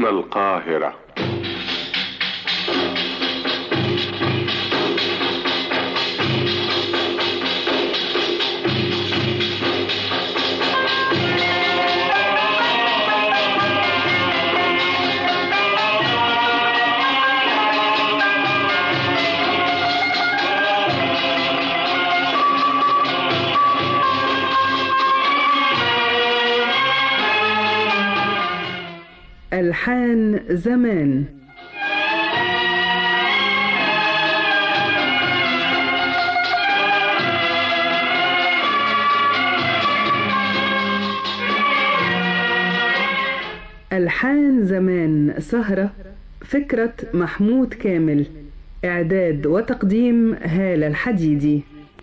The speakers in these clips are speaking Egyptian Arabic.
هنا القاهرة ألحان زمان ألحان زمان سهرة فكرة محمود كامل إعداد وتقديم هالة الحديدي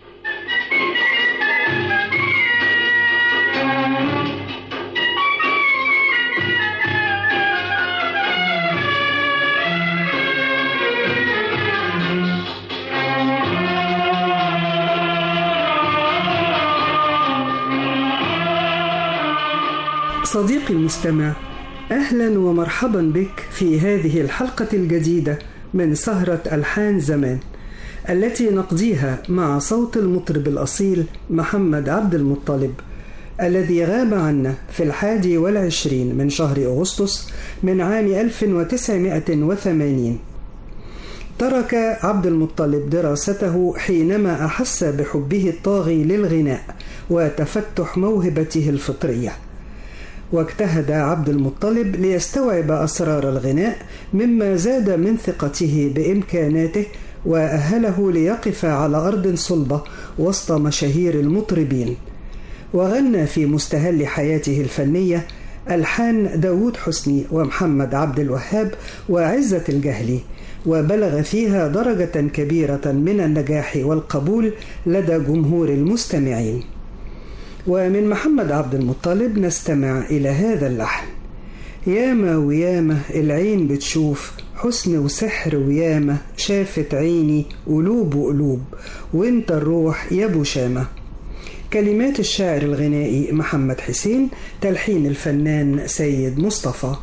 صديقي المستمع اهلا ومرحبا بك في هذه الحلقه الجديده من سهره الحان زمان التي نقضيها مع صوت المطرب الاصيل محمد عبد المطلب الذي غاب عنا في الحادي والعشرين من شهر أغسطس من عام 1980 ترك عبد المطلب دراسته حينما أحس بحبه الطاغي للغناء وتفتح موهبته الفطريه واجتهد عبد المطلب ليستوعب اسرار الغناء مما زاد من ثقته بامكاناته واهله ليقف على ارض صلبه وسط مشاهير المطربين وغنى في مستهل حياته الفنيه الحان داوود حسني ومحمد عبد الوهاب وعزه الجهلي وبلغ فيها درجه كبيره من النجاح والقبول لدى جمهور المستمعين ومن محمد عبد المطلب نستمع إلى هذا اللحن ياما وياما العين بتشوف حسن وسحر وياما شافت عيني قلوب وقلوب وانت الروح يا ابو شامة كلمات الشاعر الغنائي محمد حسين تلحين الفنان سيد مصطفى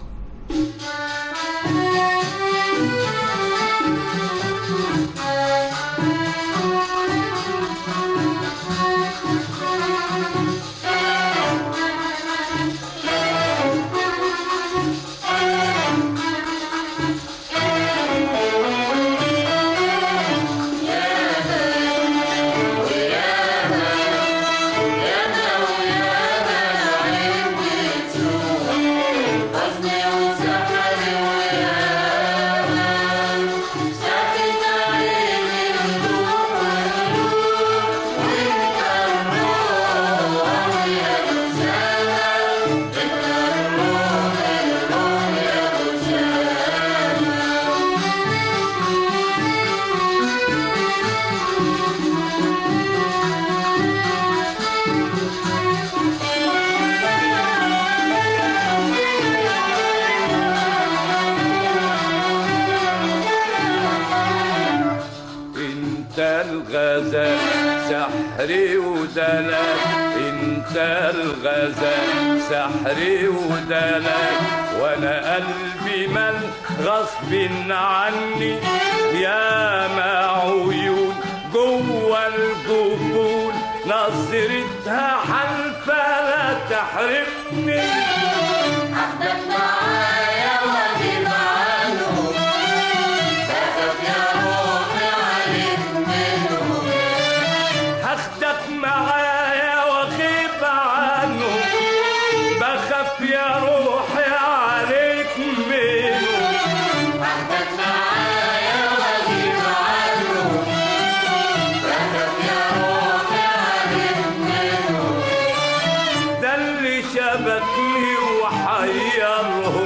الغزال سحري ودلال انت الغزال سحري ودلال وانا قلبي مل غصب عني يا ما عيون جوه الجبول نظرتها حلفة لا تحرمني أخدك معايا واجيب عنهم بخاف يا روحي عليك منهم هاخدك معايا واغيب عنه بخاف يا روحي عليك منه أخدك معايا واجيب عنهم بخاف يا روحي عليك منهم ده اللي شبكني وحيرهم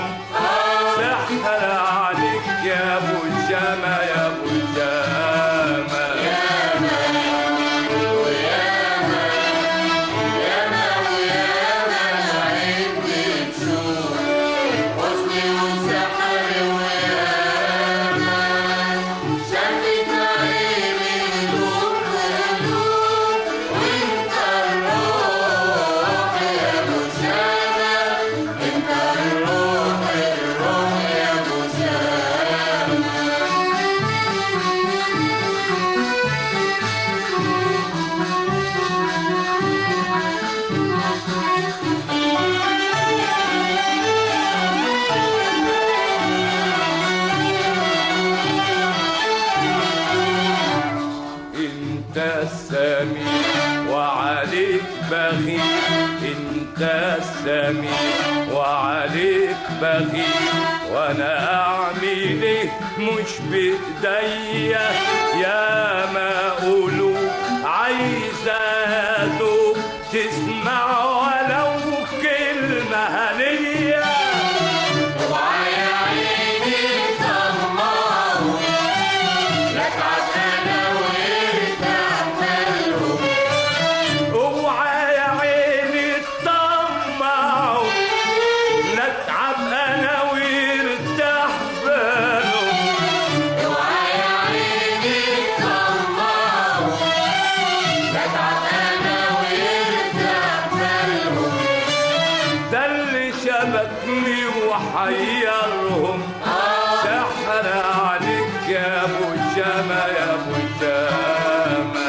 بغيب وانا اعمل ايه مش بايديا يا ما قولوا عايزه دوب تسمع ولو كلمه هنيه وعلى عيني طمعوا نتعب انا ونستحملهم اوعى يا عيني تطمعوا نتعب انا ويرتاح باله وعلى عيني طمعوا نتعب انا ونستحملهم ده اللي شبكني وحيرهم سحر عليك يا ابو شامة يا ابو شامة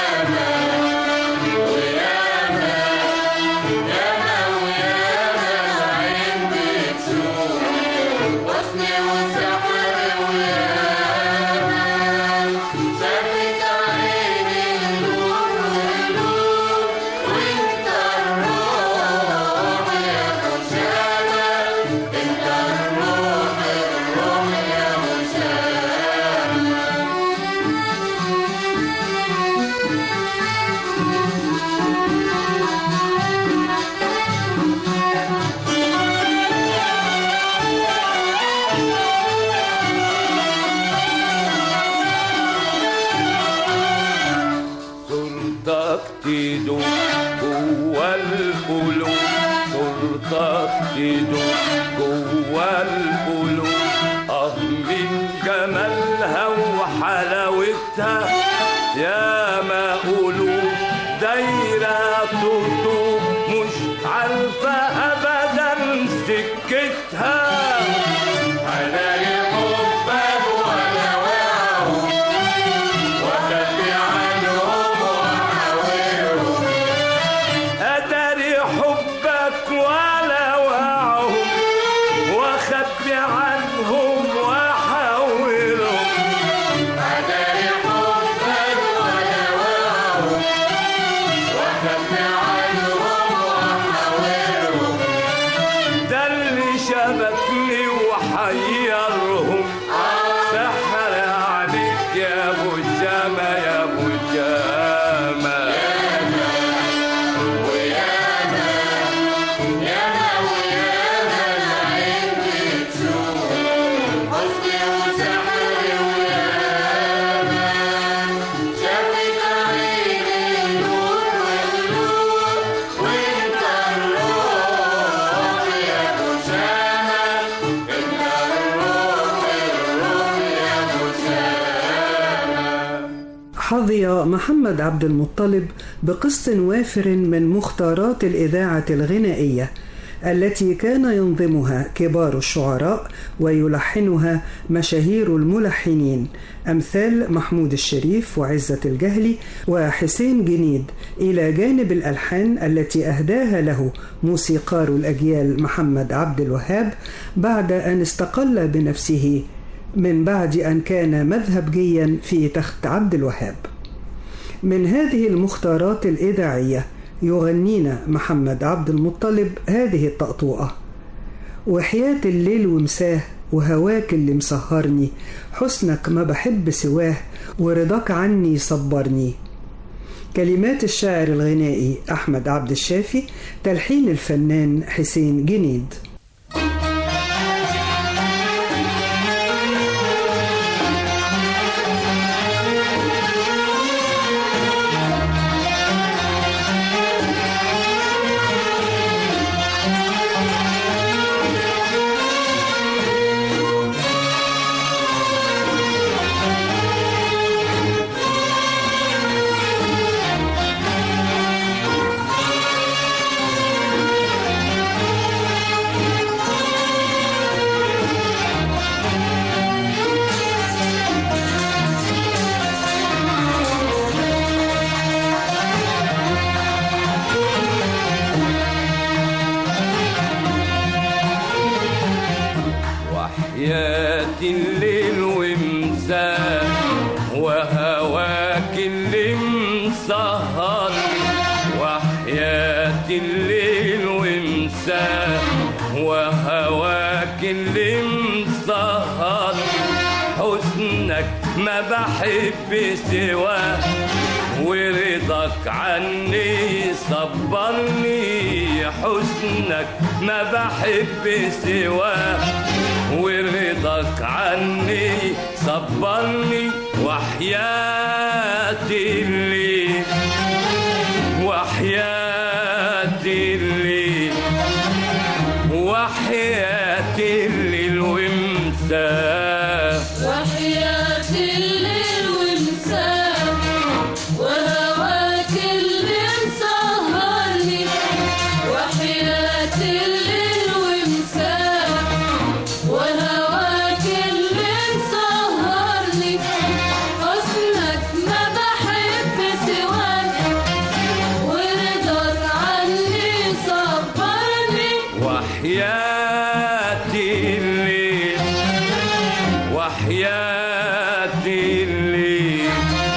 حسن وسحر وياما شافت عيني النور والنور وانت الروح يا مشامة انت الروح الروح يا مشامة صورتك تدوب جوا القلوب صورتك تدوب جوا القلوب اه من جمالها وحلاوتها يا ما قلوب دايرة تطوب مش عارفة أبدا سكتها أنا حبك وأنا واعهم وأخفي عنهم وأحاورهم أدري حبك ولا وعهم وأخبي عنهم وأحاورهم أنا حبك وأنا واعهم وأخفي عنهم وأحاورهم ده اللي شبكني وحيرهم سحر عليك يا أبو شامة يا أبو شامة وياما ياما وياما العين بتشوف حسن وسحر وياما شافت عيني النور والنور وانت الروح يا مشامة انت الروح الروح يا مشامة حظي محمد عبد المطلب بقسط وافر من مختارات الإذاعة الغنائية التي كان ينظمها كبار الشعراء ويلحنها مشاهير الملحنين أمثال محمود الشريف وعزة الجهلي وحسين جنيد إلى جانب الألحان التي أهداها له موسيقار الأجيال محمد عبد الوهاب بعد أن استقل بنفسه من بعد أن كان مذهبجيا في تخت عبد الوهاب من هذه المختارات الإذاعية يغنينا محمد عبد المطلب هذه الطقطوقة وحياة الليل ومساه وهواك اللي مسهرني حسنك ما بحب سواه ورضاك عني صبرني كلمات الشاعر الغنائي أحمد عبد الشافي تلحين الفنان حسين جنيد وحياة الليل ومساه وهواك اللي مسهر وحياة الليل ومساه وهواك اللي مسهر حسنك ما بحب سواه ورضاك عني صبرني حسنك ما بحب سواه ورضاك عني صبرني وحياتي اللي وحياتي اللي وحياتي اللي الومساه وحياة الليل ومساه وهواك اللي مسهرني وحياة الليل ومساه وهواك اللي مسهرني حسنك ما بحب سواك ورضاك عني صبرني وحياتي الليل وحياتي الليل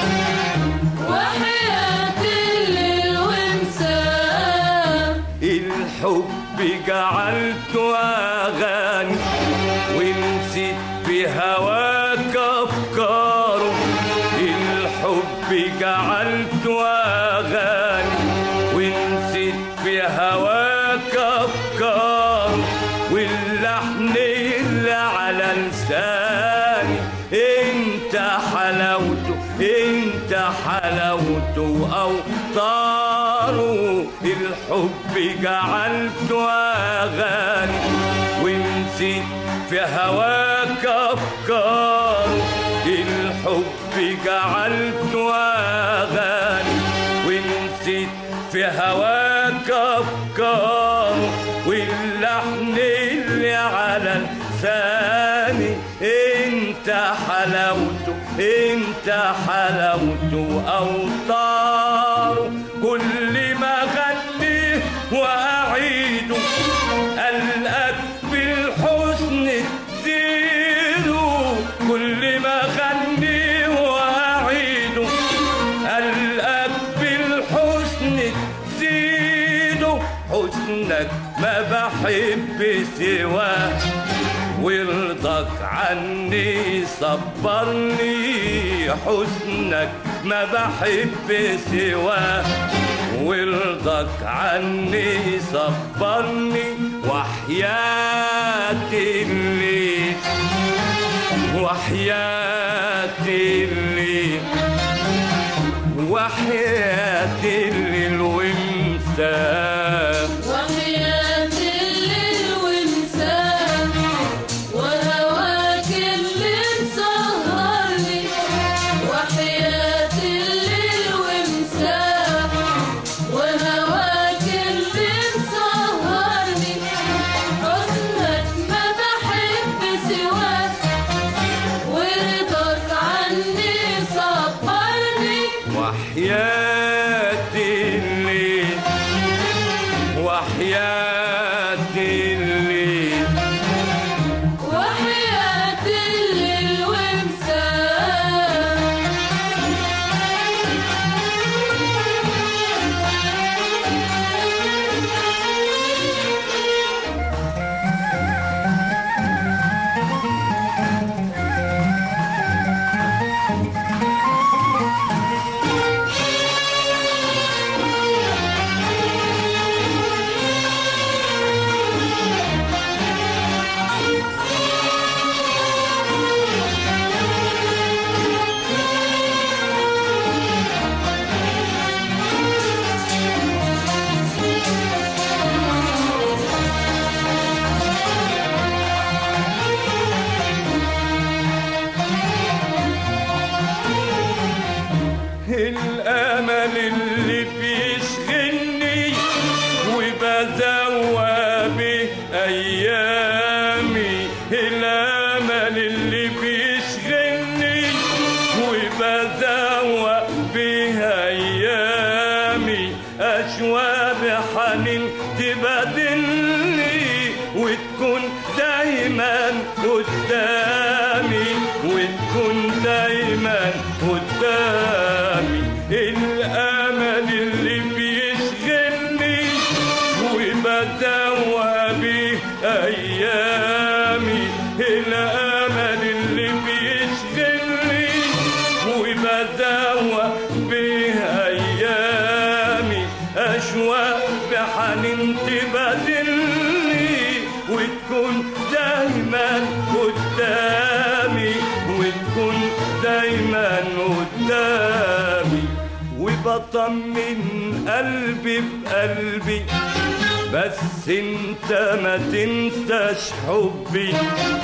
وحياة الليل ومساه الحب جعلته أغاني ونسيت بهواك أفكاره الحب جعلته أغاني ونسيت بهواك أفكاره واللحن اللي على لساني انت حلاوته انت حلاوته اوطاره الحب جعلته اغاني ونسيت في هواك افكاره الحب جعلته اغاني ونسيت في هواك افكاره واللحن اللي على لساني انت حلاوته انت حلاوته اوطاره كل ما غنيه واعيده القاك بالحزن تزيده كل ما غنيه واعيده القاك بالحزن تزيده حسنك ما بحب سواه ورضاك عني صبرني حسنك ما بحب سواه ورضاك عني صبرني وحياتي اللي وحياتي اللي وحياتي اللي الومساه وحياة الليل ومساه وهواك اللي مسهرني وحياة الليل ومساه وهواك اللي مسهرني حسنك ما بحب سواك ورضاك عني صبرني وحياتي الليل وحياتي الليل وحياة الليل ومساه الامل اللي بيشغلني وبزوى به ايامي الامل اللي بيشغلني وبزوى به ايامي اشواق حنين تبادلني وتكون دايما قدامي وتكون دايما قدامي الامل اللي بيشغلني وبدوى بيه ايامي الامل اللي بيشغلني وبداوى بيه ايامي اشواق بحنين تبادلني وتكون دايما قدامي وتكون دايما قدامي وبطمن قلبي بقلبي بس انت ما تنساش حبي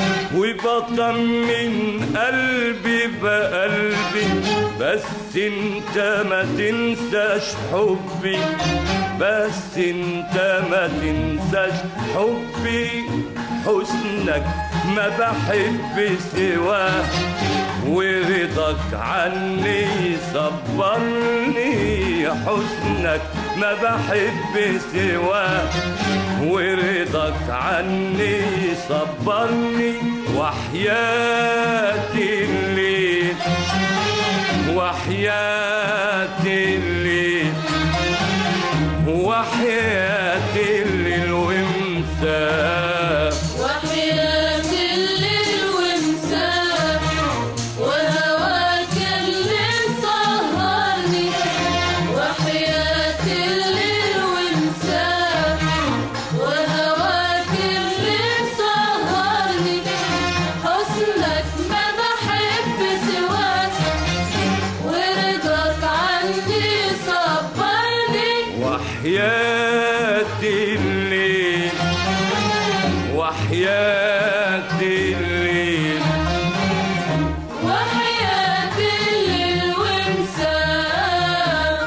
وبطمن قلبي بقلبي بس انت ما تنساش حبي بس انت ما تنساش حبي حسنك ما بحب سواه ورضاك عني صبرني حسنك ما بحب سواه ورضاك عني صبرني وحياتي الليل وحياتي الليل وحياتي الليل ومساه وحياة الليل ومساه وهواك اللي مسهرني وحياة الليل ومساه وهواك اللي مسهرني حسنك ما بحب سواك ورضاك عني صبرني وحياتي الليل وحياتي الليل وحياة الليل ومساه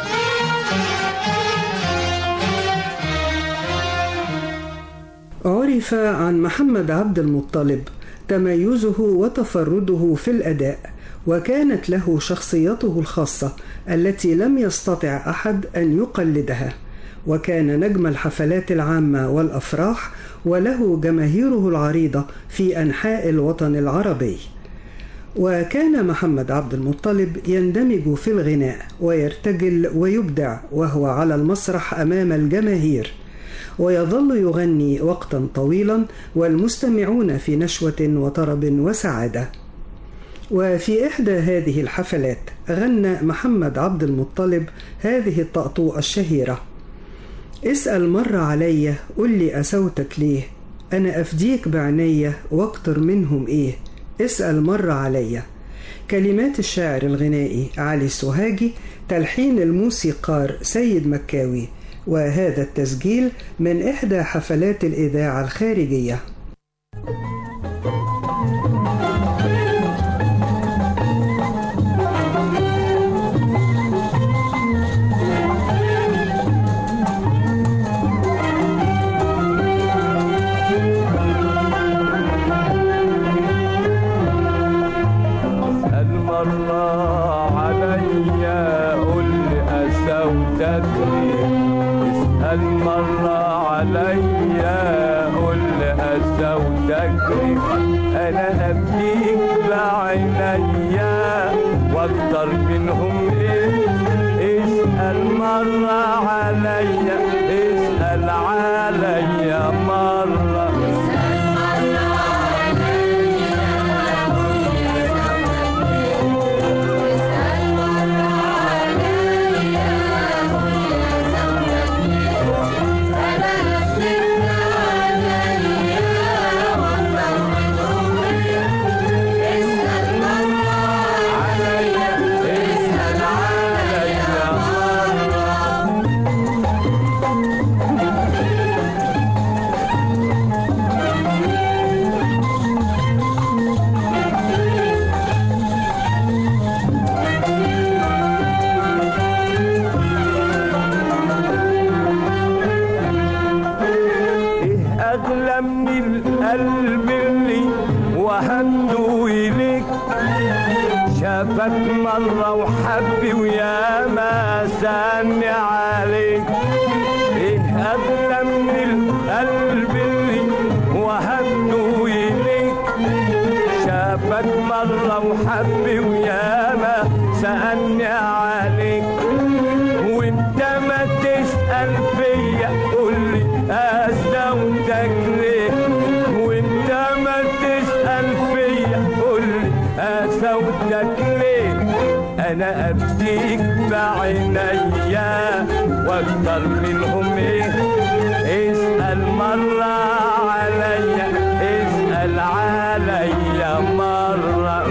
عرف عن محمد عبد المطلب تميزه وتفرده في الاداء وكانت له شخصيته الخاصه التي لم يستطع احد ان يقلدها وكان نجم الحفلات العامه والافراح وله جماهيره العريضه في انحاء الوطن العربي وكان محمد عبد المطلب يندمج في الغناء ويرتجل ويبدع وهو على المسرح امام الجماهير ويظل يغني وقتا طويلا والمستمعون في نشوه وطرب وسعاده وفي احدى هذه الحفلات غنى محمد عبد المطلب هذه الطأطوء الشهيره اسأل مر عليا قل لي أسوتك ليه أنا أفديك بعنية واكتر منهم إيه اسأل مر عليا كلمات الشاعر الغنائي علي السوهاجي تلحين الموسيقار سيد مكاوي وهذا التسجيل من إحدى حفلات الإذاعة الخارجية اسأل مرة عليا قول لي أسوتك ليه اسأل مرة عليا قول لي أسوتك ليه أنا أبكيك بعينيا وأكتر منهم إيه اسأل مرة عليا اسأل عليا مرة عليا اسأل عليا مرة ايه اغلى من القلب اللي وهمته اليك شافك مرة وحب ويا ما سامي عليك ايه اغلى من القلب اللي وهمته اليك شافك مرة وحب ويا ما سألني عليك وانت ما تسأل فيا قول لي أزودك ليه وانت ما تسأل قسوتك ليه انا ابديك بعينيا واكتر منهم ايه اسأل مرة عليا اسأل عليا مرة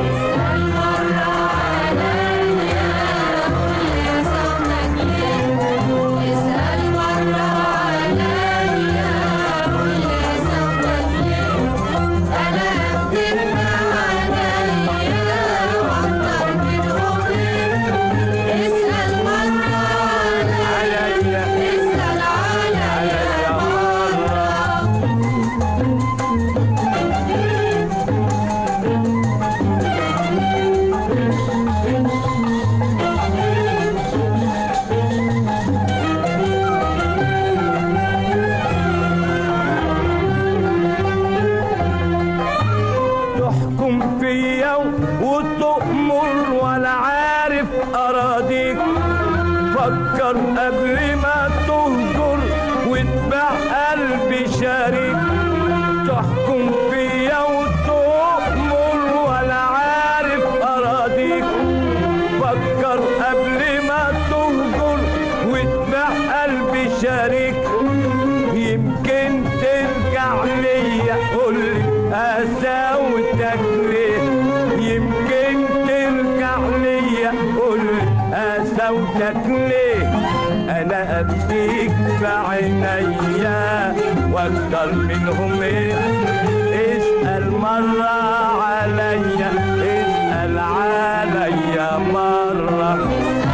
عليا عليا مرة تحكم فيا وتؤمر ولا عارف اراضيك فكر قبل ما تهجر واتبع قلبي شريك تحكم فيا وتؤمر ولا عارف اراضيك فكر قبل ما تهجر واتبع قلبي شريك يمكن ترجع ليا قولي قساوتك ليه يمكن ترجع ليا قولي قساوتك ليه انا ابكيك بعينيا واكتر منهم ايه اسأل مرة عليا اسأل عليا مرة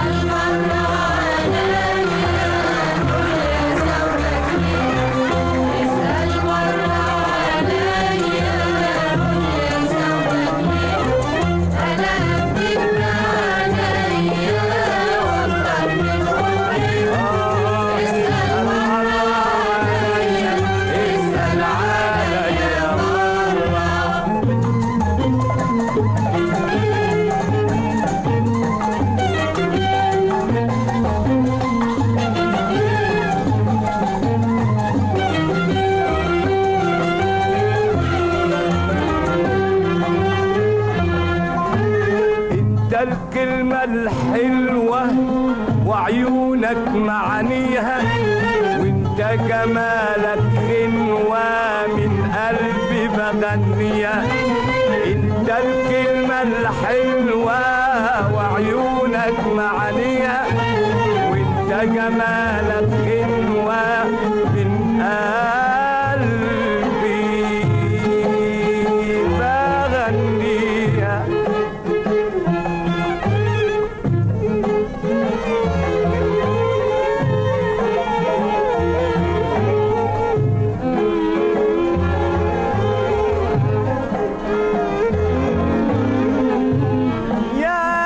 اسأل عليا مرة انت الكلمة الحلوة وعيونك معانيها وانت جمالك غنوة من قلبي بغنيها انت الكلمة الحلوة وعيونك معانيها وانت جمالك غنوة من قلبي بغنيها يا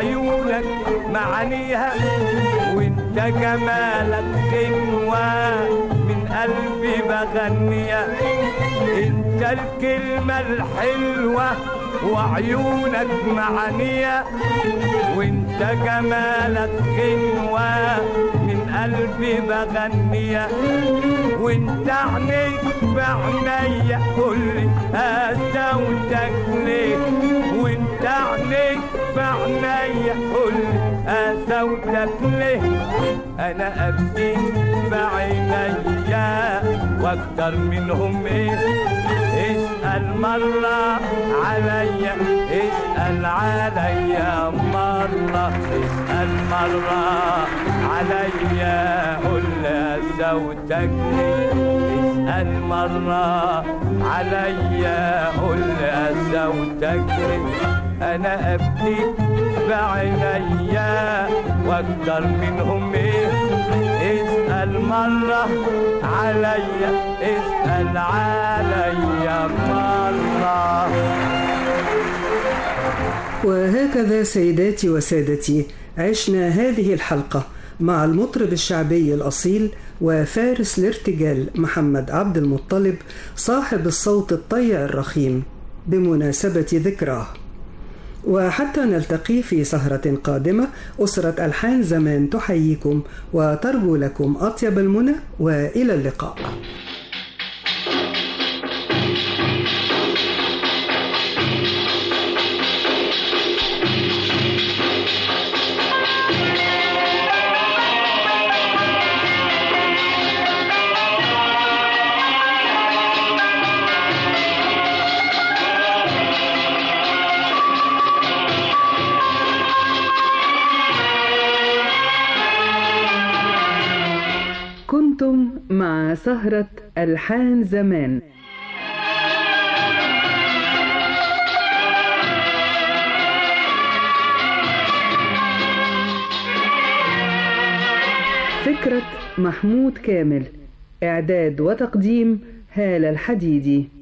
وعيونك معانيها وانت جمالك غنوة من قلبي بغنيها انت الكلمة الحلوة وعيونك معانية وانت جمالك غنوة من قلبي بغنية وانت عينيك بعنيا قولي هزودك ليه وانت عينيك بعنيا قولي هزودك ليه انا ابكي بعينيا واكتر منهم ايه اسأل مرة عليا اسأل عليا مرة اسأل مرة عليا قول زوجتك اسأل مرة عليا قول زوجتك انا ابكي بعينيا واكتر منهم ايه اسأل مرة عليا اسأل عليا مرة وهكذا سيداتي وسادتي عشنا هذه الحلقة مع المطرب الشعبي الأصيل وفارس الارتجال محمد عبد المطلب صاحب الصوت الطيع الرخيم بمناسبة ذكراه وحتى نلتقي في سهرة قادمة أسرة ألحان زمان تحييكم وترجو لكم أطيب المنى وإلى اللقاء كنتم مع سهرة ألحان زمان فكرة محمود كامل إعداد وتقديم هالة الحديدي